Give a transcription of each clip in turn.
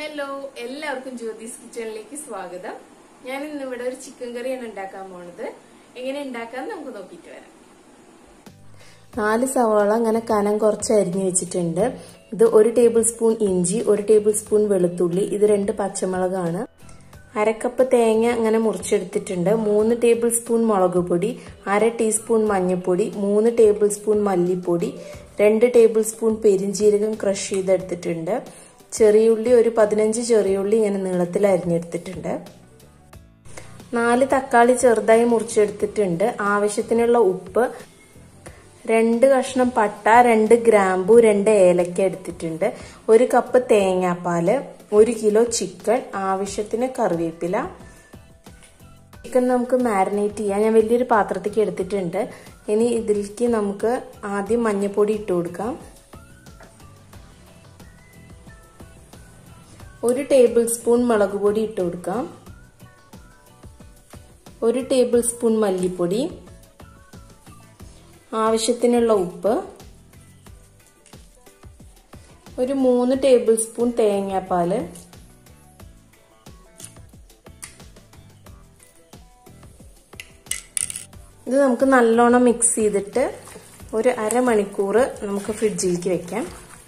hello എല്ലാവർക്കും ജ്യോതിസ് കിച്ചണിലേക്ക് സ്വാഗതം ഞാൻ ഇന്ന് ഇവിടെ ഒരു ചിക്കൻ കറിയാണ് ഉണ്ടാക്കാൻ പോണത് എങ്ങനെ ഉണ്ടാക്കാന്ന് നമുക്ക് നോക്കിയിട്ട് വരാം നാല് സവാള അങ്ങനെ കനം കുറച്ച് അരിഞ്ഞു വെച്ചിട്ടുണ്ട് ഇത് ഒരു ടേബിൾ സ്പൂൺ ഇഞ്ചി ഒരു ടേബിൾ സ്പൂൺ വെളുത്തുള്ളി ഇത് രണ്ട് പച്ചമുളകാണ് അരക്കപ്പ് തേങ്ങ അങ്ങനെ മുറിച്ചെടുത്തിട്ടുണ്ട് മൂന്ന് ടേബിൾ സ്പൂൺ മുളക് പൊടി അര ടീസ്പൂൺ മഞ്ഞൾപ്പൊടി മൂന്ന് ടേബിൾ സ്പൂൺ മല്ലിപ്പൊടി രണ്ട് ടേബിൾ സ്പൂൺ പെരിഞ്ജീരകം ക്രഷ് ചെയ്തെടുത്തിട്ടുണ്ട് ചെറിയുള്ളി ഒരു പതിനഞ്ച് ചെറിയുള്ളി ഇങ്ങനെ നീളത്തിൽ അരിഞ്ഞെടുത്തിട്ടുണ്ട് നാല് തക്കാളി ചെറുതായി മുറിച്ചെടുത്തിട്ടുണ്ട് ആവശ്യത്തിനുള്ള ഉപ്പ് രണ്ട് കഷ്ണം പട്ട രണ്ട് ഗ്രാമ്പു രണ്ട് ഏലക്ക എടുത്തിട്ടുണ്ട് ഒരു കപ്പ് തേങ്ങാപ്പാല് ഒരു കിലോ ചിക്കൻ ആവശ്യത്തിന് കറിവേപ്പില ചിക്കൻ നമുക്ക് മാരിനേറ്റ് ചെയ്യാം ഞാൻ വലിയൊരു പാത്രത്തേക്ക് എടുത്തിട്ടുണ്ട് ഇനി ഇതിലേക്ക് നമുക്ക് ആദ്യം മഞ്ഞൾപ്പൊടി ഇട്ട് കൊടുക്കാം ഒരു ടേബിൾ സ്പൂൺ മുളക് പൊടി ഇട്ട് കൊടുക്കാം ഒരു ടേബിൾ സ്പൂൺ മല്ലിപ്പൊടി ആവശ്യത്തിനുള്ള ഉപ്പ് ഒരു മൂന്ന് ടേബിൾ സ്പൂൺ തേങ്ങാപ്പാല് ഇത് നമുക്ക് നല്ലോണം മിക്സ് ചെയ്തിട്ട് ഒരു അരമണിക്കൂർ നമുക്ക് ഫ്രിഡ്ജിലേക്ക് വെക്കാം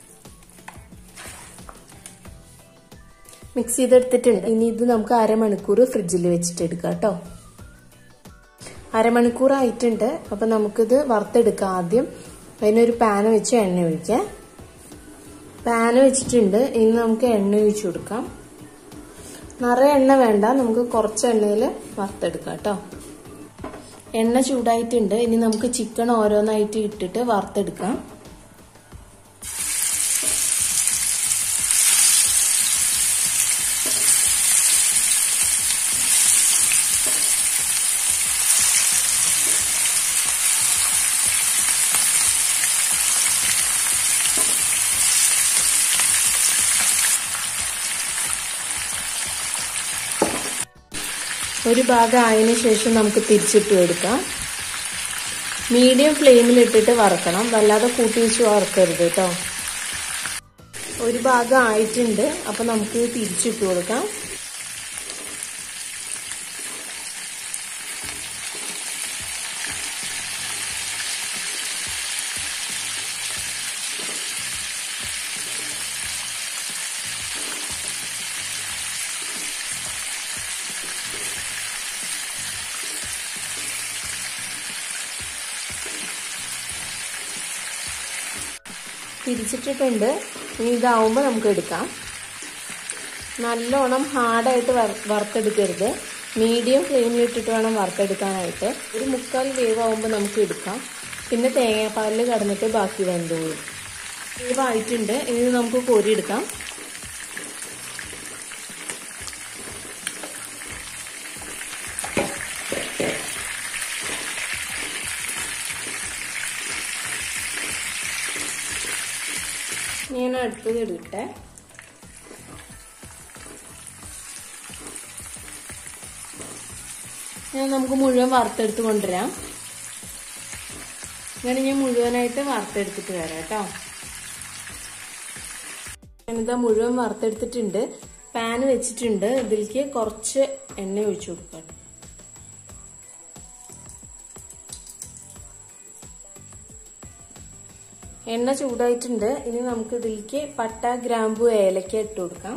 മിക്സ് ചെയ്തെടുത്തിട്ടുണ്ട് ഇനി ഇത് നമുക്ക് അരമണിക്കൂർ ഫ്രിഡ്ജിൽ വെച്ചിട്ട് എടുക്കാം കേട്ടോ അരമണിക്കൂർ ആയിട്ടുണ്ട് അപ്പൊ നമുക്കിത് വറുത്തെടുക്കാം ആദ്യം അതിനൊരു പാന് വെച്ച് എണ്ണ ഒഴിക്കാം പാന് വെച്ചിട്ടുണ്ട് ഇനി നമുക്ക് എണ്ണ ഒഴിച്ചു കൊടുക്കാം നിറയെ എണ്ണ വേണ്ട നമുക്ക് കുറച്ച് എണ്ണയിൽ വറുത്തെടുക്കാം കേട്ടോ എണ്ണ ചൂടായിട്ടുണ്ട് ഇനി നമുക്ക് ചിക്കൻ ഓരോന്നായിട്ട് ഇട്ടിട്ട് വറുത്തെടുക്കാം ഒരു ഭാഗം ആയതിനു ശേഷം നമുക്ക് തിരിച്ചിട്ട് കൊടുക്കാം മീഡിയം ഫ്ലെയിമിൽ ഇട്ടിട്ട് വറക്കണം വല്ലാതെ കൂട്ടി വെച്ച് വറക്കരുത് കേട്ടോ ഒരു ഭാഗം ആയിട്ടുണ്ട് അപ്പൊ നമുക്ക് തിരിച്ചിട്ട് കൊടുക്കാം തിരിച്ചിട്ടിട്ടുണ്ട് ഇനി ഇതാവുമ്പോൾ നമുക്ക് എടുക്കാം നല്ലോണം ഹാർഡായിട്ട് വറുത്തെടുക്കരുത് മീഡിയം ഫ്ലെയിമിൽ ഇട്ടിട്ട് വേണം വറുത്തെടുക്കാനായിട്ട് ഒരു മുക്കാൽ വേവ് ആവുമ്പോൾ നമുക്ക് എടുക്കാം പിന്നെ തേങ്ങാപ്പാലിൽ കടന്നിട്ട് ബാക്കി വെന്തോളും വേവ് ആയിട്ടുണ്ട് ഇനി നമുക്ക് കോരിയെടുക്കാം ഞാൻ അടുത്തത് എടുക്കട്ടെ ഞാൻ നമുക്ക് മുഴുവൻ വറുത്തെടുത്ത് കൊണ്ടുവരാം അങ്ങനെ ഞാൻ മുഴുവനായിട്ട് വറുത്തെടുത്തിട്ട് വരാം കേട്ടോ ഞാനിതാ മുഴുവൻ വറുത്തെടുത്തിട്ടുണ്ട് പാൻ വെച്ചിട്ടുണ്ട് ഇതിലേക്ക് കുറച്ച് എണ്ണ ഒഴിച്ചു കൊടുക്കാം എണ്ണ ചൂടായിട്ടുണ്ട് ഇനി നമുക്ക് ഇതിലേക്ക് പട്ട ഗ്രാമ്പു ഏലക്ക ഇട്ട് കൊടുക്കാം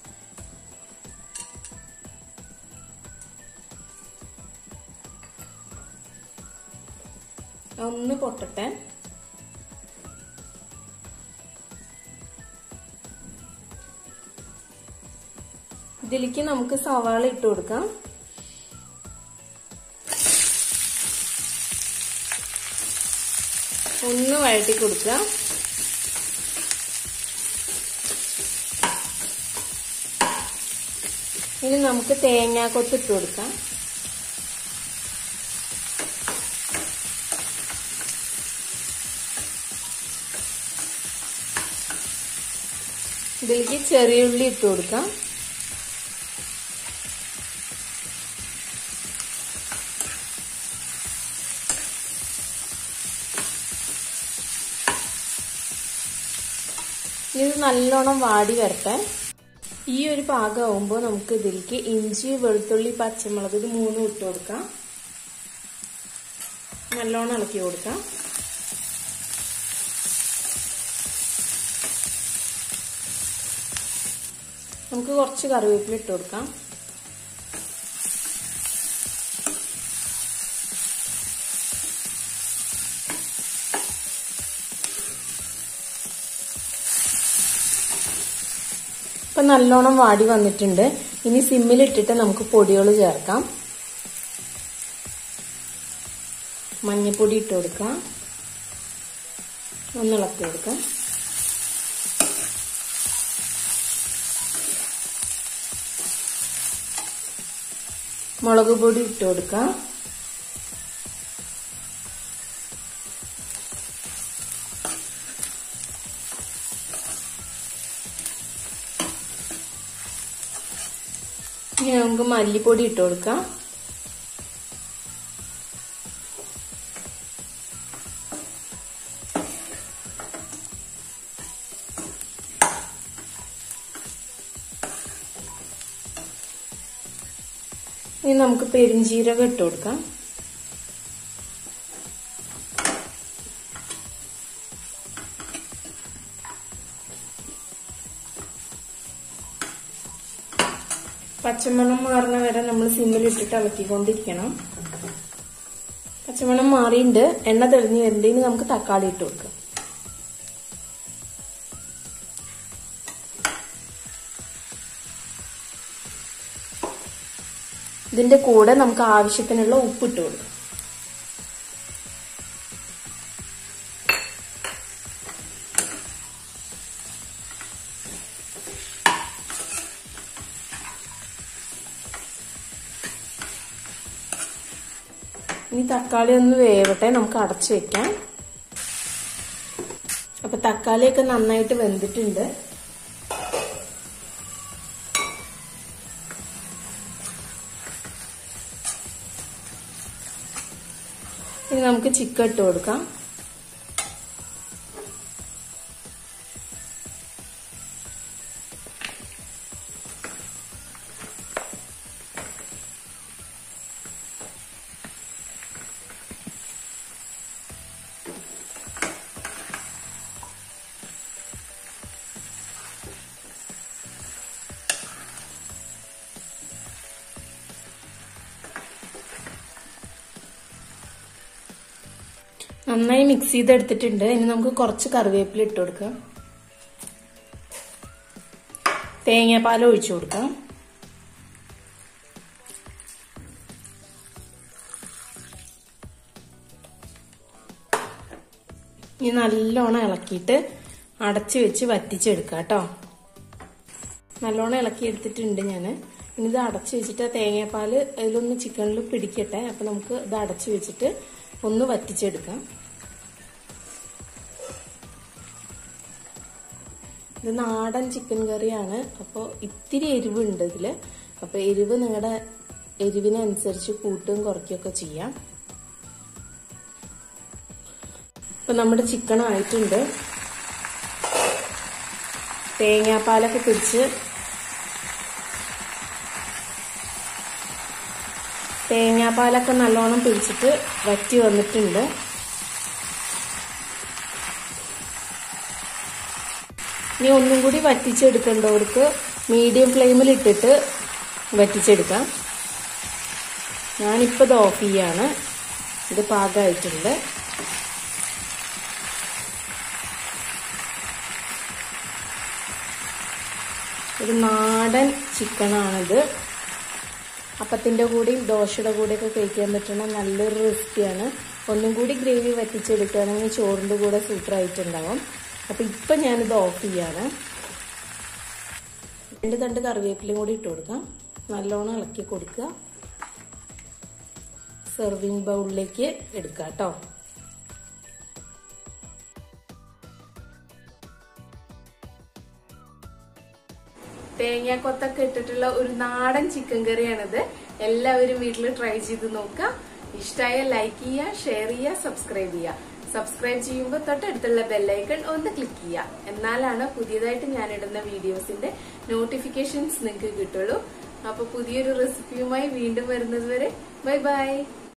ഒന്ന് പൊട്ടട്ടെ ഇതിലേക്ക് നമുക്ക് സവാള ഇട്ട് കൊടുക്കാം ഒന്ന് വഴറ്റി കൊടുക്കുക ഇനി നമുക്ക് തേങ്ങാക്കൊത്ത് ഇട്ട് കൊടുക്കാം ഇതിലേക്ക് ചെറിയ ഉള്ളി ഇട്ട് കൊടുക്കാം ഇത് നല്ലോണം വാടി വരട്ടെ ഈ ഒരു പാകമാകുമ്പോൾ നമുക്ക് ഇതിലേക്ക് ഇഞ്ചി വെളുത്തുള്ളി പച്ചമുളക് ഇത് മൂന്നും ഇട്ട് കൊടുക്കാം നല്ലോണം ഇളക്കി കൊടുക്കാം നമുക്ക് കുറച്ച് കറിവേപ്പില ഇട്ട് കൊടുക്കാം ഇപ്പൊ നല്ലോണം വാടി വന്നിട്ടുണ്ട് ഇനി സിമ്മിലിട്ടിട്ട് നമുക്ക് പൊടികൾ ചേർക്കാം മഞ്ഞപ്പൊടി ഇട്ട് കൊടുക്കാം ഒന്ന് ഇളക്കി കൊടുക്കാം മുളക് പൊടി ഇട്ട് കൊടുക്കാം ഇനി നമുക്ക് മല്ലിപ്പൊടി ഇട്ട് കൊടുക്കാം ഇനി നമുക്ക് പെരിഞ്ചീരകം ഇട്ട് കൊടുക്കാം പച്ചമണം മാറുന്ന വരെ നമ്മൾ സിമ്മിലിട്ടിട്ട് ഇളക്കിക്കൊണ്ടിരിക്കണം പച്ചമണം മാറിയിട്ടുണ്ട് എണ്ണ തെളിഞ്ഞ് വരുന്നതിന് നമുക്ക് തക്കാളി ഇട്ട് കൊടുക്കാം ഇതിന്റെ കൂടെ നമുക്ക് ആവശ്യത്തിനുള്ള ഉപ്പ് ഇട്ട് കൊടുക്കാം ഇനി തക്കാളി ഒന്ന് വേവട്ടെ നമുക്ക് അടച്ചു വെക്കാം അപ്പൊ തക്കാളിയൊക്കെ നന്നായിട്ട് വെന്തിട്ടുണ്ട് ഇനി നമുക്ക് ചിക്കൻ ഇട്ട് കൊടുക്കാം നന്നായി മിക്സ് ചെയ്തെടുത്തിട്ടുണ്ട് ഇനി നമുക്ക് കുറച്ച് കറിവേപ്പില ഇട്ട് കൊടുക്കാം തേങ്ങാപ്പാൽ ഒഴിച്ചു കൊടുക്കാം ഇനി നല്ലോണം ഇളക്കിയിട്ട് അടച്ചു വെച്ച് വറ്റിച്ചെടുക്കാം കേട്ടോ നല്ലോണം ഇളക്കി എടുത്തിട്ടുണ്ട് ഞാൻ ഇനി ഇത് അടച്ചു വെച്ചിട്ട് ആ തേങ്ങാപ്പാൽ അതിലൊന്ന് ചിക്കനിൽ പിടിക്കട്ടെ അപ്പൊ നമുക്ക് ഇത് അടച്ചു വെച്ചിട്ട് ഒന്ന് വറ്റിച്ചെടുക്കാം ഇത് നാടൻ ചിക്കൻ കറിയാണ് അപ്പോൾ ഇത്തിരി എരിവുണ്ട് ഇതില് അപ്പൊ എരിവ് നിങ്ങളുടെ എരിവിനനുസരിച്ച് കൂട്ടും കുറയ്ക്കുകയൊക്കെ ചെയ്യാം ഇപ്പൊ നമ്മുടെ ചിക്കൻ ആയിട്ടുണ്ട് തേങ്ങാപ്പാലൊക്കെ പിടിച്ച് തേങ്ങാപ്പാലൊക്കെ നല്ലോണം പിടിച്ചിട്ട് വറ്റി വന്നിട്ടുണ്ട് ഇനി ഒന്നും കൂടി വറ്റിച്ചെടുക്കേണ്ടവർക്ക് മീഡിയം ഫ്ലെയിമിൽ ഇട്ടിട്ട് വറ്റിച്ചെടുക്കാം ഞാനിപ്പോൾ ഇത് ഓഫ് ചെയ്യാണ് ഇത് പാകമായിട്ടുണ്ട് ഒരു നാടൻ ചിക്കനാണിത് അപ്പത്തിൻ്റെ കൂടെയും ദോശയുടെ കൂടെയൊക്കെ കഴിക്കാൻ പറ്റുന്ന നല്ലൊരു റെസിപ്പിയാണ് ഒന്നും കൂടി ഗ്രേവി വറ്റിച്ചെടുക്കുകയാണെങ്കിൽ ചോറിൻ്റെ കൂടെ സൂപ്പറായിട്ടുണ്ടാവും അപ്പം ഇപ്പം ഞാനിത് ഓഫ് ചെയ്യാണ് രണ്ട് തണ്ട് കറിവേപ്പിലയും കൂടി ഇട്ട് കൊടുക്കാം നല്ലോണം ഇളക്കി കൊടുക്കുക സെർവിങ് ബൗളിലേക്ക് എടുക്കാം കേട്ടോ തേങ്ങാക്കൊത്തൊക്കെ ഇട്ടിട്ടുള്ള ഒരു നാടൻ ചിക്കൻ കറിയാണിത് എല്ലാവരും വീട്ടിൽ ട്രൈ ചെയ്ത് നോക്കുക ഇഷ്ടമായ ലൈക്ക് ചെയ്യുക ഷെയർ ചെയ്യുക സബ്സ്ക്രൈബ് ചെയ്യുക സബ്സ്ക്രൈബ് ചെയ്യുമ്പോൾ തൊട്ടടുത്തുള്ള ബെല്ലൈക്കൺ ഒന്ന് ക്ലിക്ക് ചെയ്യുക എന്നാലാണ് പുതിയതായിട്ട് ഞാൻ ഇടുന്ന വീഡിയോസിന്റെ നോട്ടിഫിക്കേഷൻസ് നിങ്ങൾക്ക് കിട്ടുള്ളൂ അപ്പൊ പുതിയൊരു റെസിപ്പിയുമായി വീണ്ടും വരുന്നത് വരെ ബൈ ബൈ